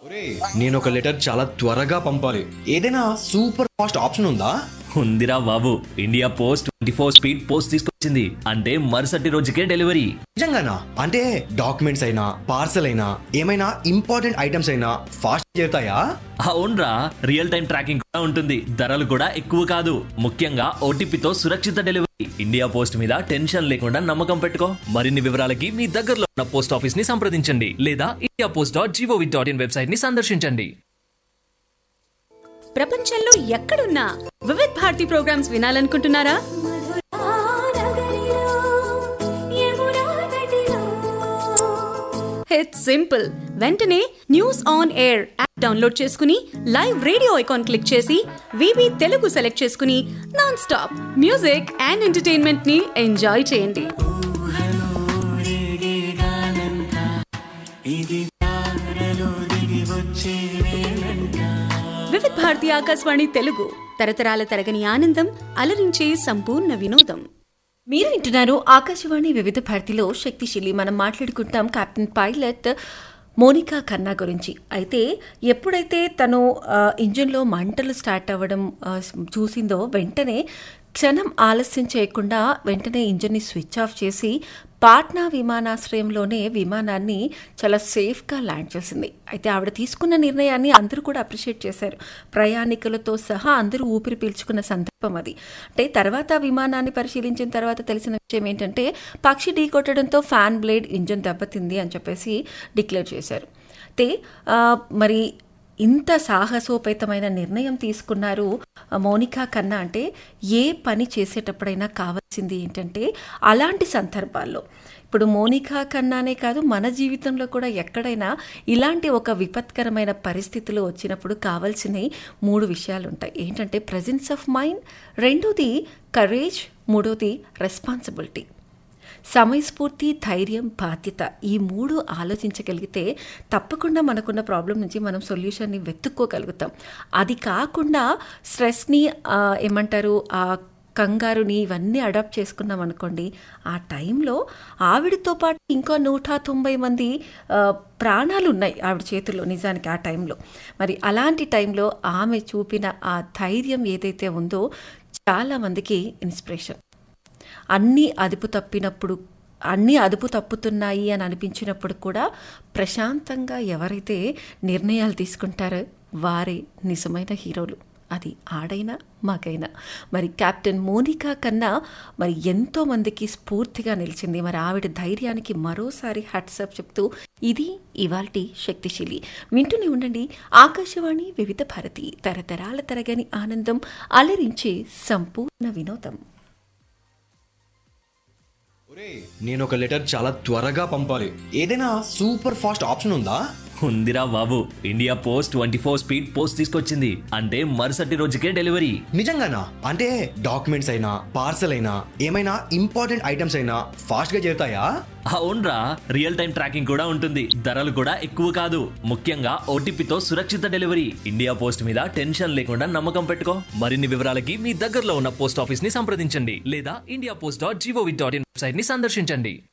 ఒరే నేను ఒక లెటర్ చాలా త్వరగా పంపాలి ఏదైనా సూపర్ ఫాస్ట్ ఆప్షన్ ఉందా ఉందిరా బాబు India post twenty four speed post తీసుకొచ్చింది అంటే మరుసటి రోజుకే డెలివరీ నిజంగానా అంటే డాక్యుమెంట్స్ అయినా పార్సల్ అయినా ఏమైనా ఇంపార్టెంట్ ఐటమ్స్ అయినా ఫాస్ట్ చేరుతాయా అవునరా రియల్ టైం ట్రాకింగ్ కూడా ఉంటుంది ధరలు కూడా ఎక్కువ కాదు ముఖ్యంగా ఓటీపీతో సురక్షిత డెలివరీ ఇండియా పోస్ట్ మీద టెన్షన్ లేకుండా నమ్మకం పెట్టుకో మరిన్ని వివరాలకి మీ దగ్గరలో ఉన్న పోస్ట్ ఆఫీస్ ని సంప్రదించండి లేదా India post dot gov dot in website ని సందర్శించండి ప్రపంచంలో ఎక్కడున్నా వివిధ్ భారతి ప్రోగ్రామ్స్ వినాలనుకుంటున్నారా ఇట్స్ సింపుల్ వెంటనే news on air app download చేసుకుని లైవ్ రేడియో ఐకాన్ క్లిక్ చేసి వివి తెలుగు సెలెక్ట్ చేసుకుని non stop music and entertainment ని ఎంజాయ్ చేయండి వివిధ్ భారతి ఆకాశవాణి తెలుగు తరతరాల తరగని ఆనందం అలరించే సంపూర్ణ వినోదం మీరు వింటున్నారు ఆకాశవాణి వివిధ భారతిలో శక్తిశీలి మనం మాట్లాడుకుంటాం కెప్టెన్ పైలట్ మోనికా ఖన్నా గురించి అయితే ఎప్పుడైతే తను ఆ, ఇంజిన్లో మంటలు స్టార్ట్ అవ్వడం ఆ, చూసిందో వెంటనే క్షణం ఆలస్యం చేయకుండా వెంటనే ఇంజిన్ని స్విచ్ ఆఫ్ చేసి పాట్నా విమానాశ్రయంలోనే విమానాన్ని చాలా సేఫ్గా ల్యాండ్ చేసింది అయితే ఆవిడ తీసుకున్న నిర్ణయాన్ని అందరూ కూడా అప్రిషియేట్ చేశారు ప్రయాణికులతో సహా అందరూ ఊపిరి పీల్చుకున్న సందర్భం అది అంటే తర్వాత విమానాన్ని పరిశీలించిన తర్వాత తెలిసిన విషయం ఏంటంటే పక్షి ఢీ కొట్టడంతో ఫ్యాన్ బ్లేడ్ ఇంజన్ దెబ్బతింది అని చెప్పేసి డిక్లేర్ చేశారు అయితే ఆ, మరి ఇంత సాహసోపేతమైన నిర్ణయం తీసుకున్నారు ఆ, మౌనికా కన్నా అంటే ఏ పని చేసేటప్పుడైనా కావాల్సింది ఏంటంటే అలాంటి సందర్భాల్లో ఇప్పుడు మోనికా కన్నానే కాదు మన జీవితంలో కూడా ఎక్కడైనా ఇలాంటి ఒక విపత్కరమైన పరిస్థితులు వచ్చినప్పుడు కావాల్సినవి మూడు విషయాలు ఉంటాయి ఏంటంటే ప్రజెన్స్ ఆఫ్ మైండ్ రెండోది కరేజ్ మూడోది రెస్పాన్సిబిలిటీ సమయస్ఫూర్తి ధైర్యం బాధ్యత ఈ మూడు ఆలోచించగలిగితే తప్పకుండా మనకున్న ప్రాబ్లం నుంచి మనం సొల్యూషన్ని వెతుక్కోగలుగుతాం అది కాకుండా స్ట్రెస్ని ఆ, ఏమంటారు ఆ కంగారుని ఇవన్నీ అడాప్ట్ చేసుకున్నాం అనుకోండి ఆ టైంలో ఆవిడతో పాటు ఇంకో నూట తొంభై మంది ఆ, ప్రాణాలు ఉన్నాయి ఆవిడ చేతుల్లో నిజానికి ఆ టైంలో మరి అలాంటి టైంలో ఆమె చూపిన ఆ ధైర్యం ఏదైతే ఉందో చాలామందికి ఇన్స్పిరేషన్ అన్నీ అదుపు తప్పినప్పుడు అన్నీ అదుపు తప్పుతున్నాయి అని అనిపించినప్పుడు కూడా ప్రశాంతంగా ఎవరైతే నిర్ణయాలు తీసుకుంటారో వారే నిజమైన హీరోలు అది ఆడైనా మాకైనా మరి కెప్టెన్ మోనికా కన్నా మరి ఎంతో మందికి స్ఫూర్తిగా నిలిచింది మరి ఆవిడ ధైర్యానికి మరోసారి హట్సప్ చెప్తూ ఇది ఇవాల్టి శక్తిశీలి వింటూనే ఉండండి ఆకాశవాణి వివిధ భారతి తరతరాల తరగని ఆనందం అలరించే సంపూర్ణ వినోదం ఒరే నేను ఒక లెటర్ చాలా త్వరగా పంపాలి ఏదైనా సూపర్ ఫాస్ట్ ఆప్షన్ ఉందా ఉందిరా బాబు India post twenty four speed post తీసుకొచ్చింది అంటే మరుసటి రోజుకే డెలివరీ నిజంగానా అంటే డాక్యుమెంట్స్ అయినా పార్సల్ అయినా ఏమైనా ఇంపార్టెంట్ ఐటమ్స్ అయినా ఫాస్ట్ గా చేరుతాయా అవునరా రియల్ టైం ట్రాకింగ్ కూడా ఉంటుంది ధరలు కూడా ఎక్కువ కాదు ముఖ్యంగా ఓటీపీతో సురక్షిత డెలివరీ ఇండియా పోస్ట్ మీద టెన్షన్ లేకుండా నమ్మకం పెట్టుకో మరిన్ని వివరాలకి మీ దగ్గరలో ఉన్న పోస్ట్ ఆఫీస్ ని సంప్రదించండి లేదా India post dot gov dot in website ని సందర్శించండి